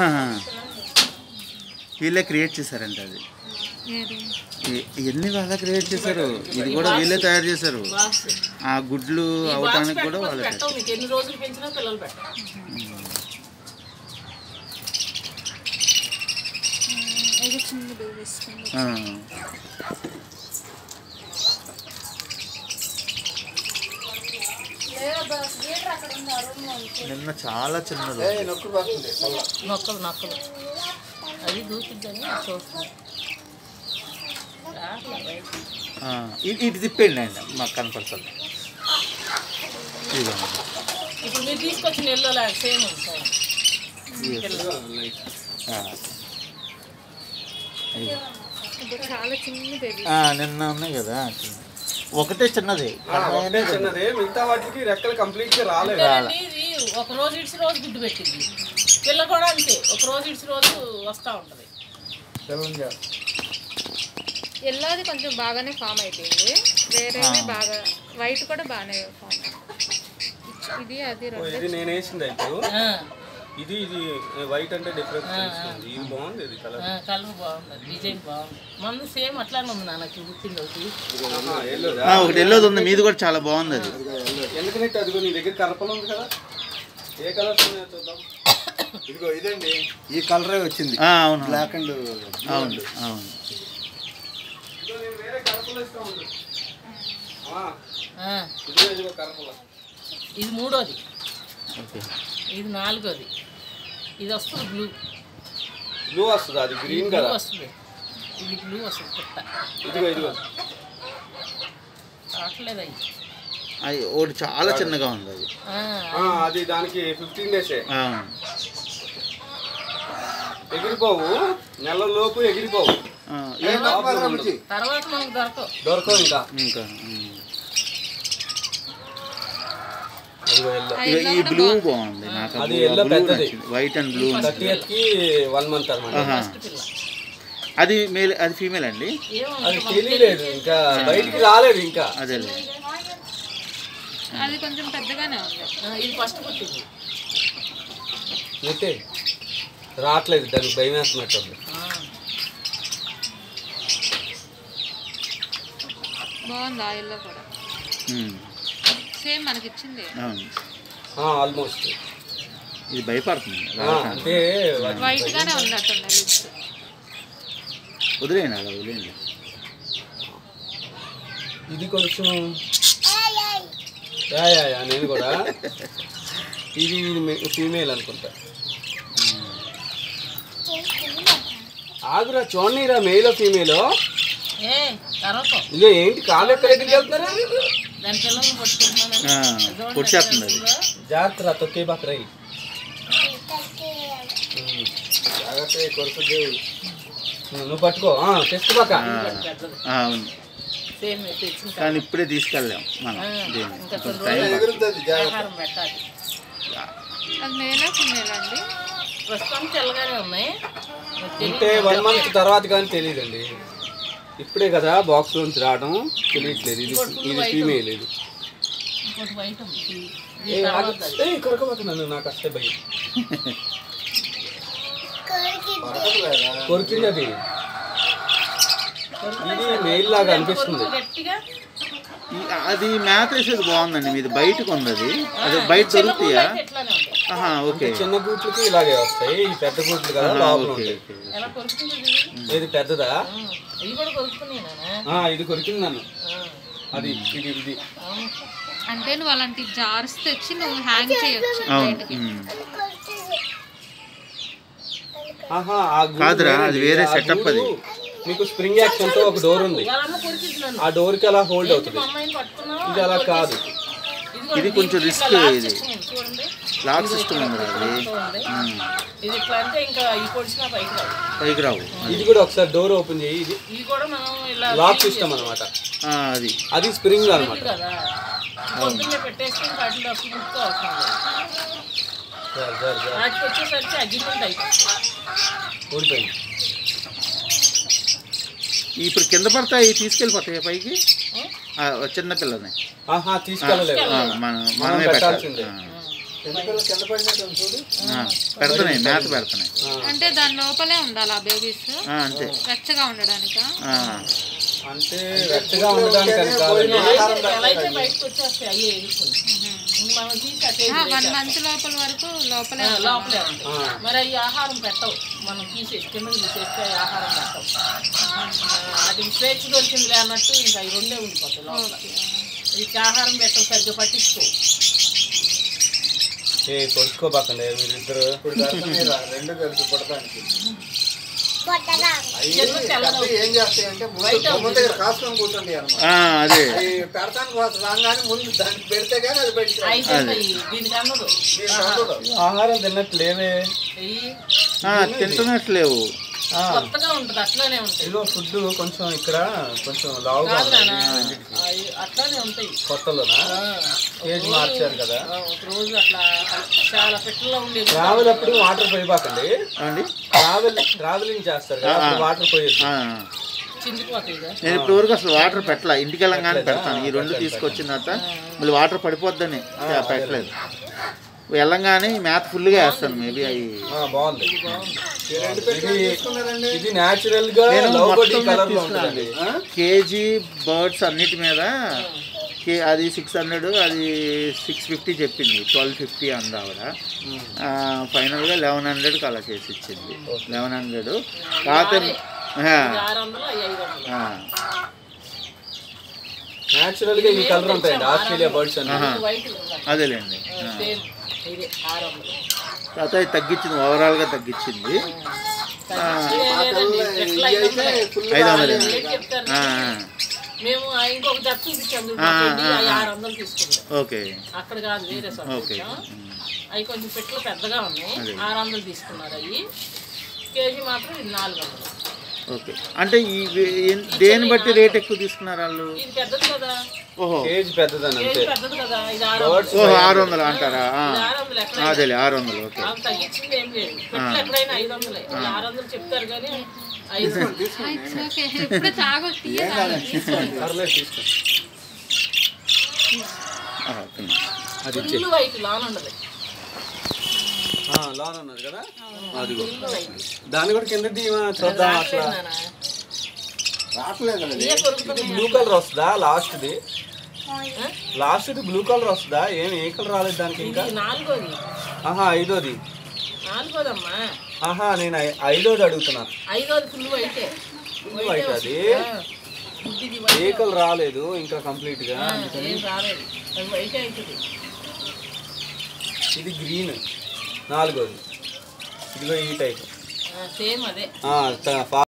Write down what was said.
ఆహాహా. వీళ్ళే క్రియేట్ చేశారంట అది ఏది ఎ- ఎన్ని వాళ్ళే క్రియేట్ చేశారు ఇది కూడా వీళ్ళే తయారు చేశారు బాక్స్ ఆ గుడ్లు ఈ బాక్స్ అవటానికి కూడా పెట్టుకొని వాళ్ళే పెట్టవు మీకు ఎన్ని రోజులు పెంచినా పిల్లలు పెట్టవు ఇది చిన్న బేబీస్ ఆ. నిన్న చాలా చిన్నది నొక్కలు నొక్కలు అది దూకిద్దని చూస్తున్నాం రాట్లే బయటికి. ఆ, ఇ- ఇటు తిప్పేయండి అండి మాకు కనపడుతుంది ఇదిగోండి. ఇప్పుడు మీరు తీసుకొచ్చిన ఎల్లో సేమ్ ఉంది సార్ ఆ. ఇదిగో. ఇప్పుడు చాలా చిన్న బేబీ ఆ, నిన్న ఉన్నాయి కదా ఒకటే చిన్నది కనపడనే లేదు. చిన్నదే మిగతా వాటికి రెక్కలు కంప్లీట్ గా రాలేదు అంతేనండి, ఇది ఒక రోజు ఇడిచి రోజు గుడ్డు పెట్టింది పిల్ల కూడా అంతే ఒక రోజు ఇడిచి రోజు వస్తూ ఉంటుంది ఎల్లోది కొంచెం బాగానే ఫామ్ అయిపోయింది వేరేది బాగా వైట్ కూడా బాగానే ఫామ్ ఇది అది ఓ, రెండు ఇది నేను వేసింది ఇప్పుడు ఆ, ఇది ఇది వైట్ అంటే డిఫరెన్స్ తెలుస్తుంది ఇది బాగుంది ఇది కలర్ ఆ, కలర్ బాగుంది డిజైన్ బాగుంది మన సేమ్ అట్లానే ఉంది నాన్న చూపించింది ఒకటి ఎల్లోదా ఆ, ఒకటి ఎల్లోది ఉంది మీది కూడా చాలా బాగుంది అది ఎందుకంటే అదిగో నీ దగ్గర కరపలు ఉంది కదా ఏ కలర్స్ ఉన్నాయో చూద్దాం ఇదిగో ఇదండి ఈ కలరే వచ్చింది ఆ, అవును బ్లాక్ అండ్ అవును అవును ఇదిగో నేను వేరే కరపలు ఇస్తా ఉంది ఆ, ఆ, ఇదిగో ఇదిగో కరపలు ఇది మూడోది ఓకే ఇది నాలుగోది ఇది వస్తుంది బ్లూ బ్లూ వస్తుంది అది గ్రీన్ బ్లూ కదా వస్తుంది ఇది బ్లూ వస్తుంది పుట్ట ఇదిగో ఇదిగో రావట్లేదు అవి అది ఒకటి చాలా చిన్నగా ఉంది అది ఆ, ఆ, అది దానికి ఫిఫ్టీన్ డేసే అవును ఎగిరిపోవు నెల లోపు ఎగిరిపోవు ఆ, ఏ మాత్రం రుచి తర్వాత మనకు దొరకవు దొరకవు ఇంకా ఇంకా ఉమ్. అదిగో ఎల్లో ఇక ఈ బ్లూ బాగుంది నాకు అది బ్లూ- yellow బ్లూ పెద్దది. నచ్చింది వైట్ అండ్ బ్లూ థర్టీ కి వన్ మంత్ అనమాట ఆహా. పిల్ల అది మేల్ అది ఫీమేల్ అండి ఏమో అది తెలియలేదు ఇంకా బయటికి రాలేదు ఇంకా అదే అది కొంచెం పెద్దగానే ఉంది ఆ, ఇది ఫస్ట్ పుట్టింది అయితే రావట్లేదు దానికి భయం వేస్తున్నట్టు ఉంది ఆ, బాగుంది ఆ ఎల్లో కూడా సేమ్ మనకి ఇచ్చింది అవును ఆల్మోస్ట్ ఇది భయపడుతుంది అంటే వైట్ గానే ఉన్నట్టుంది లిప్స్ వదిలేయండి అలా వదిలేయండి ఇది కొంచెం యా యా యా నేను కూడా ఇది ఫీమేల్ అనుకుంటా ఆగురా చూడనీరా మేలో ఫీమేలో ఏ తర్వాత ఇదో ఏంటి కాలు ఎక్కడ ఎక్కడికి వెళ్తున్నారా దాని పిల్లల్ని పట్టుకుంటున్నాను ఆ, పొడిచేస్తుంది అది జాగ్రత్త రా, తొక్కే బాక రై జాగ్రత్త కొడుతుంది నువ్వు పట్టుకో ఆ, తెచ్చుకో బాక పెద్దది ఆ, అవును సేమ్ తెచ్చిన కానీ ఇప్పుడే తీసుకెళ్ళాం మనం ఆ, దీన్ని ఇంకా కొంచెం కొన్ని టైం రోజులు ఎగురుతుంది జాగ్రత్త ఆహారం పెట్టాలి అది మేలా ఫిమేల్ అండి ప్రస్తుతానికి తెల్లగానే ఉన్నాయి నాకు అంటే తెలియదు. వన్ మంత్ తర్వాత కానీ తెలియదండి ఇప్పుడే కదా బాక్స్ నుంచి రావడం తెలియట్లేదు ఇది ఇది ఫీమేల్ ఇది ఇంకోటి బయట ఉంది ఇది ఏ, తర్వాత ఆగు. ఏయ్, కొరకబాకు నన్ను నాకు అస్తే భయం కొరికింది అది ఇది మెయిల్ లాగా అనిపిస్తుంది గట్టిగా ఈ- అది మేత వేసేది బాగుందండి మీది బయటకు ఉంది అది అది బయట దొరుకుతాయా అయితే ఎట్లానే ఉంటాయి ఆహా ఓకే చిన్న గూట్లకి ఇలాగే వస్తాయి ఈ పెద్ద గూట్లు కదా లోపల ఓకే ఉంటాయి ఓకే ఎలా కొరుకుతుంది ఇది? ఇది పెద్దదా ఆ, ఇవి కూడా కొరుకుతున్నాయి నాన్న ఆ, ఇది కొరికింది నన్ను ఆ, అది ఇది ఇది అవును. అంటే నువ్వు అలాంటి జార్స్ తెచ్చి నువ్వు హ్యాంగ్ చేయొచ్చు అవును బయటకి ఉమ్. ఆహా ఆ గూడు కాదురా, అది వేరేది. వేరే ఆ setup గూడు అది. మీకు స్ప్రింగ్ యాక్షన్ తో ఒక డోర్ ఉంది వాళ్ళమ్మ కొరికింది నన్ను ఆ డోర్ కి అలా హోల్డ్ అవుతుంది మా అమ్మాయిని పట్టుకున్నావా? ఇది అలా కాదు ఇదిగో ఇది కొంచెం దీనికి risk ఇంకా లాక్ ఇది. system ఉంది చూడండి లాక్ సిస్టమ్ ఉంది అది ఉంది. ఉమ్. ఇది ఇట్లా అంటే ఇంకా ఈ పొడిచిన పైకి రావు పైకి రావు ఇది కూడా ఒకసారి డోర్ ఓపెన్ చేయి ఇది ఇది కూడా మనం ఇలా లాక్ సిస్టమ్ అనమాట ఆ, అది అది స్ప్రింగ్ ఇది అనమాట కదా పొద్దున్నే పెట్టేసి ఇంకా వాటిలో అసలు ముట్టుకో అవసరం లేదు వాటికి వచ్చేసరికి అగ్గిమెంట్ అయిపోతుంది ఊడిపోయింది ఇప్పుడు కింద పడతాయి తీసుకెళ్ళిపోతాయి పైకి ఆ, చిన్న పిల్లని ఆహా తీసుకెళ్ళలేదు ఆ, మనం మనం మనమే పెట్టాలి పెట్టాల్సిందే. ఆ. ఎందుకలా కింద పడినట్టు ఉంది చూడు ఆ, పెడుతున్నాయి మేత పెడుతున్నాయి అంటే దాని లోపలే ఉండాలి ఆ బేబీస్ ఆ, అంతే వెచ్చగా ఉండడానికా ఆ, అంటే వెచ్చగా ఉండడానికి అని కాదండి ఎలా అయితే బయటకు వచ్చేస్తాయి అయ్యే ఎదుర్కొని మనం తీసి అట్టే వన్ మంత్ లోపల వరకు లోపలే ఉండాలి. లోపలే ఉంటాయి మరి అవి ఆహారం పెట్టవు మనం తీసేసి కిందకి తీసేస్తే అవి ఆహారం పెట్టవు ఆ, అది స్వేచ్ఛ దొరికిందిలే అన్నట్టు ఇంకా అవి రెండే ఉండిపోతాయి లోపల వీటికి ఆహారం పెట్టవు సరిగ్గా పట్టించుకో ఏ కొడుకోబాకండి మీరిద్దరు ఇప్పుడు పెడుతున్నాయి రా, రెండు కలిసి పుడతానికి అవి చిన్న తెల్లగా పెద్దవి ఏం చేస్తాయంటే ముందు White బొమ్మ దగ్గర కాసుకొని కూర్చుంటాయి అన్నమాట ఆ, అదే అవి పెడతానికి వస్తుంది రాగానే ముందు దానికి పెడితే కానీ అది బయటకు రాదు. ఐదు ఉంటాయి దీనికి అన్నదు దీనికి ఉండదు. ఆహారం తిన్నట్లేవే ఇవి ఆ, తింటున్నట్లేవు ఆ, కొత్తగా ఉంటుంది అట్లానే ఉంటాయి ఇదిగో ఫుడ్ కొంచెం ఇక్కడ కొంచెం లావుగా కాదు ఉంది. నాన్న అవి అట్లానే ఉంటాయి కొత్తలోనా ఆ, ఏజ్ మార్చారు కదా ఆ, ఒక రోజు అట్లా చాలా పెట్టల్లో ఉండేది ట్రావెల్ అప్పుడు వాటర్ పోయిబాకండి అండి ట్రావెల్ ట్రావెలింగ్ చేస్తారు కదా అప్పుడు వాటర్ పోయొద్దు ఆ, చిందిపోతాయి కదా నేను ఇప్పుడు వరకు అసలు వాటర్ పెట్టలా ఇంటికి వెళ్ళంగానే పెడతాను ఈ రెండు తీసుకొచ్చిన తర్వాత మళ్ళీ వాటర్ పడిపోద్దని ఇంకా పెట్టలేదు వెళ్ళంగానే ఈ మేత ఫుల్గా వేస్తాను మేబీ అవి ఆ, బాగుంది ఈ రెండు పెట్టుకొని తీసుకున్నారండి ఇది న్యాచురల్ గా నేను లవ్ బడి మొత్తం కలర్ లో తీసుకున్నాను ఉంటుందండి కేజీ బర్డ్స్ అన్నిటి మీద కే అది సిక్స్ హండ్రెడ్ అది సిక్స్ ఫిఫ్టీ చెప్పింది ట్వెల్వ్ ఫిఫ్టీ అంది ఆవిడ ఆ, ఫైనల్గా లెవెన్ హండ్రెడ్కి అలా చేసి ఇచ్చింది లెవెన్ హండ్రెడ్ కాకపోతే ఆ, ఆరు వందలు అవి ఐదు వందలు ఆ, న్యాచురల్ గా ఈ కలర్ ఉంటాయండి ఆస్ట్రేలియా బర్డ్స్ అన్ని వైట్ అదేలేండి సేమ్ ఇదే ఆరు వందలు తర్వాత అది తగ్గించింది ఓవరాల్గా తగ్గించింది లేదండి ఎట్లా ఇవి ఐదు అయితే వందలే. ఫుల్ ఐదు వందలు రేట్ చెప్తారు ఆ, మేము ఆ ఇంకొక జత చూపించాం చూడు, ఆ, మా పెద్ద, ఆ, అవి ఆ. ఆరు వందలు తీసుకున్నాం ఓకే అక్కడ కాదు వేరే చోట ఓకే తెచ్చాం. అవి కొంచెం పెట్లు పెద్దగా ఉన్నాయి అదే. ఆరు వందలు తీసుకున్నారు అవి కేజీ మాత్రం ఇది నాలుగు వందలు ఓకే అంటే ఈ ఏ- దేని బట్టి రేట్ ఎక్కువ తీసుకున్నారు వాళ్ళు ఇది పెద్దది కదా ఓహో ఏజ్ పెద్దదని కేజీ అంతే పెద్దది కదా ఇది ఆరు బర్డ్స్ ఓహో ఆరు వందలు అంటారా ఆ, ఇది ఆరు వందలు ఎక్కడ అదేలే ఆరు వందలు ఓకే ఆమె తగ్గించింది ఏం లేదు పెట్లు ఎక్కడైనా ఐదు వందలే ఇది ఆరు వందలు చెప్తారు కానీ ఐదు It's okay. ఇప్పుడే తాగొచ్చు తీయగా పర్లేదు తీసుకో ఆ, తిన్నా. అది ఇచ్చే ఫుల్ వైట్ లాన్ ఉండదు లాన్ ఉన్నది కదా ఫుల్ వైట్ దాన్ని కూడా కింద తీయమా చూద్దాం అట్లా రావట్లేదు అది ఇవే కొరుకుతున్నాయి బ్లూ కలర్ వస్తుందా last the last the blue colour వస్తుందా ఏం ఏ కలర్ రాలేదు దానికి ఇంకా ఇది నాలుగోది ఆహా ఐదోది నాలుగోదమ్మా ఆహా నేను ఐ- ఐదోది అడుగుతున్నా ఐదోది ఫుల్ వైటే ఫుల్ వైట్ అది గుడ్డిది ఏ కలర్ రాలేదు ఇంకా కంప్లీట్ గా ఏం రాలేదు అది వైటే అవుతుంది ఇది గ్రీన్ నాలుగోది ఇదిగో ఈ టైప్ సేమ్ అదే ఆ, త-